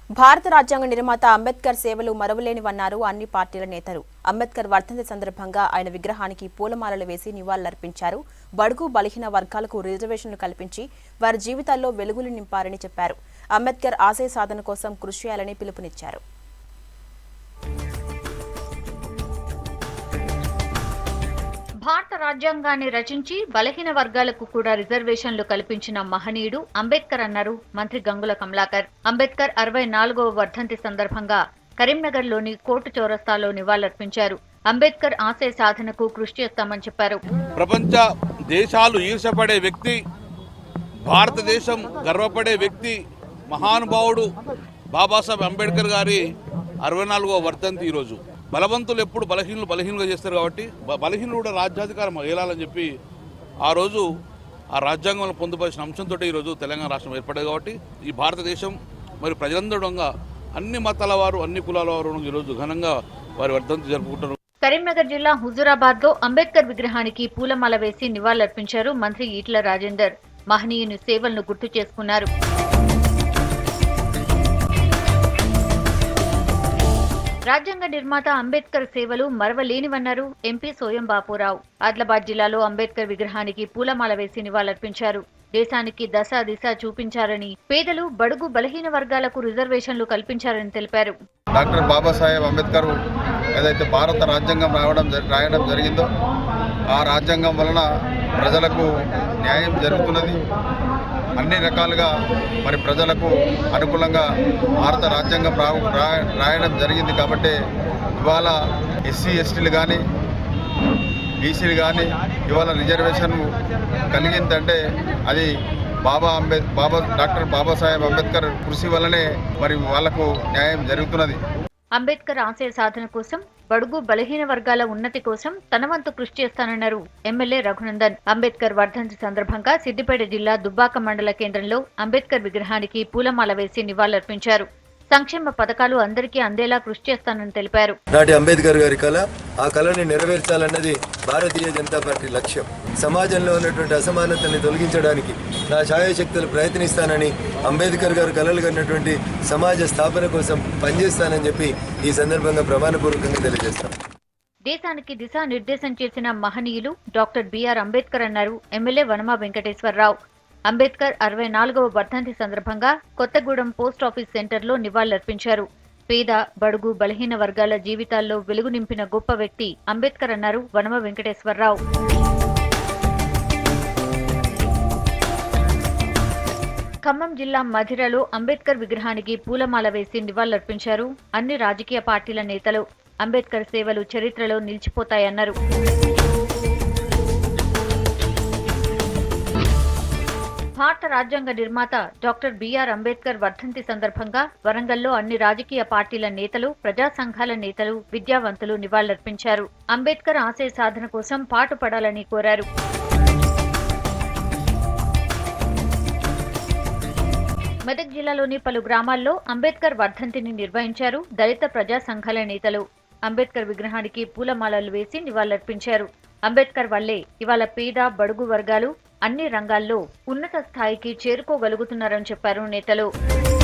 భారత రాజ్యాంగ నిర్మాత అంబేద్కర్ సేవలు మరవలేనివన్నారు అన్ని పార్టీల నేతలు అంబేద్కర్ వర్ధంతి సందర్భంగా ఆయన విగ్రహానికి పూలమాలలు వేసి నివాళులర్పించారు బడుగు బలహీన వర్గాలకు రిజర్వేషన్లు కల్పించి వారి జీవితాల్లో వెలుగులు నింపారని చెప్పారు అంబేద్కర్ ఆశయ సాధన కోసం కృషి చేయాలని పిలుపునిచ్చారు భారత రాజ్యాంగాన్ని రచించి బలహీన వర్గాలకు కూడా రిజర్వేషన్లు కల్పించిన మహనీయుడు అంబేద్కర్ అన్నారు మంత్రి గంగుల కమలాకర్ అంబేద్కర్ అరవై నాలుగవ వర్ధంతి సందర్భంగా కరీంనగర్లోని కోర్టు చౌరస్తాలో నివాళులర్పించారు అంబేద్కర్ ఆశయ సాధనకు కృషి చేస్తామని చెప్పారు ప్రపంచ దేశాలు ఈర్షపడే వ్యక్తి భారతదేశం గర్వపడే వ్యక్తి మహానుభావుడు బాబాసాహెబ్ అంబేద్కర్ గారి అరవై నాలుగవ వర్ధంతి ఈరోజు బలవంతులు ఎప్పుడు బలహీనులు బలహీనులుగా చేస్తారు కాబట్టి బ- బలహీనులు కూడా రాజ్యాధికారం ఏలాలని చెప్పి ఆ రోజు ఆ రాజ్యాంగంలో పొందుపరిచిన అంశంతో ఈరోజు తెలంగాణ రాష్ట్రం ఏర్పడేది కాబట్టి ఈ భారతదేశం మరి ప్రజలందరంగా అన్ని మతాల వారు అన్ని కులాల వారు ఈరోజు ఘనంగా వారి వర్ధంతి జరుపుకుంటున్నారు కరీంనగర్ జిల్లా హుజూరాబాద్ లో అంబేద్కర్ విగ్రహానికి పూలమాల వేసి నివాళులర్పించారు మంత్రి ఈట్ల రాజేందర్ మహనీయుని సేవలను గుర్తు చేసుకున్నారు రాజ్యాంగ నిర్మాత అంబేద్కర్ సేవలు మరవలేనివన్నారు ఎంపీ సోయం బాపురావు ఆదిలాబాద్ జిల్లాలో అంబేద్కర్ విగ్రహానికి పూలమాల వేసి నివాళులర్పించారు దేశానికి దశ దిశ చూపించారని పేదలు బడుగు బలహీన వర్గాలకు రిజర్వేషన్లు కల్పించారని తెలిపారు డాక్టర్ బాబాసాహెబ్ అంబేద్కర్ ఏదైతే భారత రాజ్యాంగం రావడం జరి- రాయడం జరిగిందో ఆ రాజ్యాంగం వలన ప్రజలకు న్యాయం జరుగుతున్నది అన్ని రకాలుగా మరి ప్రజలకు అనుకూలంగా భారత రాజ్యాంగం రా రా- రాయడం జరిగింది కాబట్టి ఇవాళ ఎస్సీ ఎస్టీలు కానీ బీసీలు కానీ ఇవాళ రిజర్వేషన్ కలిగిందంటే అది బాబా అంబే బాబా డాక్టర్ బాబాసాహెబ్ అంబేద్కర్ కృషి వల్లనే మరి వాళ్లకు న్యాయం జరుగుతున్నది అంబేద్కర్ ఆశయ సాధన కోసం బడుగు బలహీన వర్గాల ఉన్నతి కోసం తన వంతు కృషి చేస్తానన్నారు ఎమ్మెల్యే రఘునందన్ అంబేద్కర్ వర్ధంతి సందర్భంగా సిద్దిపేట జిల్లా దుబ్బాక మండల కేంద్రంలో అంబేద్కర్ విగ్రహానికి పూలమాల వేసి నివాళులర్పించారు సంక్షేమ పథకాలు అందరికీ అందేలా కృషి చేస్తానని తెలిపారు నాటి అంబేద్కర్ గారి కళ ఆ కళని నెరవేర్చాలన్నది భారతీయ జనతా పార్టీ లక్ష్యం సమాజంలో ఉన్నటువంటి అసమానతల్ని తొలగించడానికి నా ఛాయాశక్తులు ప్రయత్నిస్తానని అంబేద్కర్ గారు కలలు కన్నటువంటి సమాజ స్థాపన కోసం పనిచేస్తానని చెప్పి ఈ సందర్భంగా ప్రమాణపూర్వకంగా తెలియజేస్తాను దేశానికి దిశానిర్దేశం చేసిన మహనీయులు డాక్టర్ బిఆర్ అంబేద్కర్ అన్నారు ఎమ్మెల్యే వనమా వెంకటేశ్వరరావు అంబేద్కర్ అరవై నాలుగవ వర్ధంతి సందర్భంగా కొత్తగూడెం పోస్ట్ ఆఫీస్ సెంటర్లో నివాళులర్పించారు పేద బడుగు బలహీన వర్గాల జీవితాల్లో వెలుగు నింపిన గొప్ప వ్యక్తి అంబేద్కర్ అన్నారు వనమ వెంకటేశ్వరరావు ఖమ్మం జిల్లా మధిరలో అంబేద్కర్ విగ్రహానికి పూలమాల వేసి నివాళులర్పించారు అన్ని రాజకీయ పార్టీల నేతలు అంబేద్కర్ సేవలు చరిత్రలో నిలిచిపోతాయన్నారు భారత రాజ్యాంగ నిర్మాత డాక్టర్ బిఆర్ అంబేద్కర్ వర్ధంతి సందర్భంగా వరంగల్లో అన్ని రాజకీయ పార్టీల నేతలు ప్రజా సంఘాల నేతలు విద్యావంతులు నివాళులర్పించారు అంబేద్కర్ ఆశయ సాధన కోసం పాటుపడాలని కోరారు మెదక్ జిల్లాలోని పలు గ్రామాల్లో అంబేద్కర్ వర్ధంతిని నిర్వహించారు దళిత ప్రజా సంఘాల నేతలు అంబేద్కర్ విగ్రహానికి పూలమాలలు వేసి నివాళులర్పించారు అంబేద్కర్ వల్లే ఇవాళ పేద బడుగు వర్గాలు అన్ని రంగాల్లో ఉన్నత స్థాయికి చేరుకోగలుగుతున్నారని చెప్పారు నేతలు